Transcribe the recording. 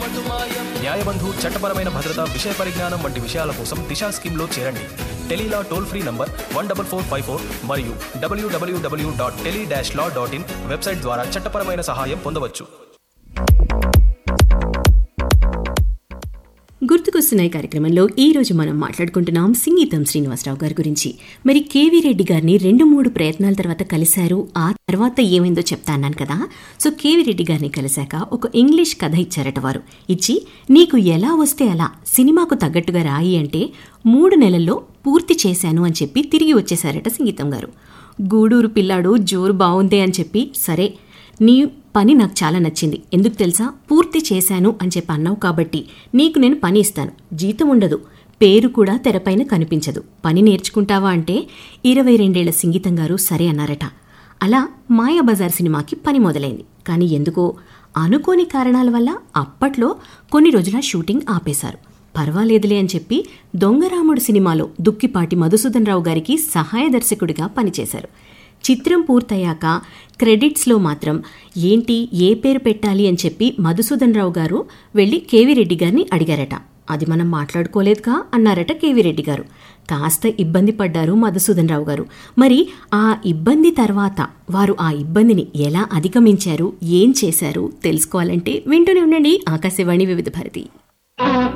న్యాయబంధు చట్టపరమైన భద్రత విషయ పరిజ్ఞానం వంటి విషయాల కోసం దిశా స్కీమ్లో చేరండి Tele Law toll free number one double four five four మరియు W W W dot tele dash law dot in website ద్వారా చట్టపరమైన సహాయం పొందవచ్చు గుర్తుకొస్తున్నాయి కార్యక్రమంలో ఈ రోజు మనం మాట్లాడుకుంటున్నాం సింగీతం శ్రీనివాసరావు గారి గురించి మరి కేవీ రెడ్డి గారిని రెండు మూడు ప్రయత్నాల తర్వాత కలిశారు ఆ తర్వాత ఏమైందో చెప్తాన్నాను కదా సో కేవీ రెడ్డి గారిని కలిశాక ఒక ఇంగ్లీష్ కథ ఇచ్చారట వారు ఇచ్చి నీకు ఎలా వస్తే అలా సినిమాకు తగ్గట్టుగా రాయి అంటే మూడు నెలల్లో పూర్తి చేశాను అని చెప్పి తిరిగి వచ్చేశారట సంగీతం గారు గూడూరు పిల్లాడు జోరు బాగుందే అని చెప్పి సరే నీ పని నాకు చాలా నచ్చింది ఎందుకు తెలుసా పూర్తి చేశాను అని చెప్పి అన్నావు కాబట్టి నీకు నేను పని ఇస్తాను జీతం ఉండదు పేరు కూడా తెరపైన కనిపించదు పని నేర్చుకుంటావా అంటే ఇరవై రెండేళ్ల సంగీతం గారు సరే అన్నారట అలా మాయాబజార్ సినిమాకి పని మొదలైంది కానీ ఎందుకో అనుకోని కారణాల వల్ల అప్పట్లో కొన్ని రోజుల షూటింగ్ ఆపేశారు పర్వాలేదులే అని చెప్పి దొంగరాముడు సినిమాలో దుక్కిపాటి మధుసూదన్ రావు గారికి సహాయ దర్శకుడిగా పనిచేశారు చిత్రం పూర్తయ్యాక క్రెడిట్స్లో మాత్రం ఏంటి ఏ పేరు పెట్టాలి అని చెప్పి మధుసూదన్ రావు గారు వెళ్ళి కేవీ రెడ్డి గారిని అడిగారట అది మనం మాట్లాడుకోలేదుగా అన్నారట కేవీ రెడ్డి గారు కాస్త ఇబ్బంది పడ్డారు మధుసూదన్ రావు గారు మరి ఆ ఇబ్బంది తర్వాత వారు ఆ ఇబ్బందిని ఎలా అధిగమించారు ఏం చేశారు తెలుసుకోవాలంటే వింటూనే ఉండండి ఆకాశవాణి వివిధ భారతి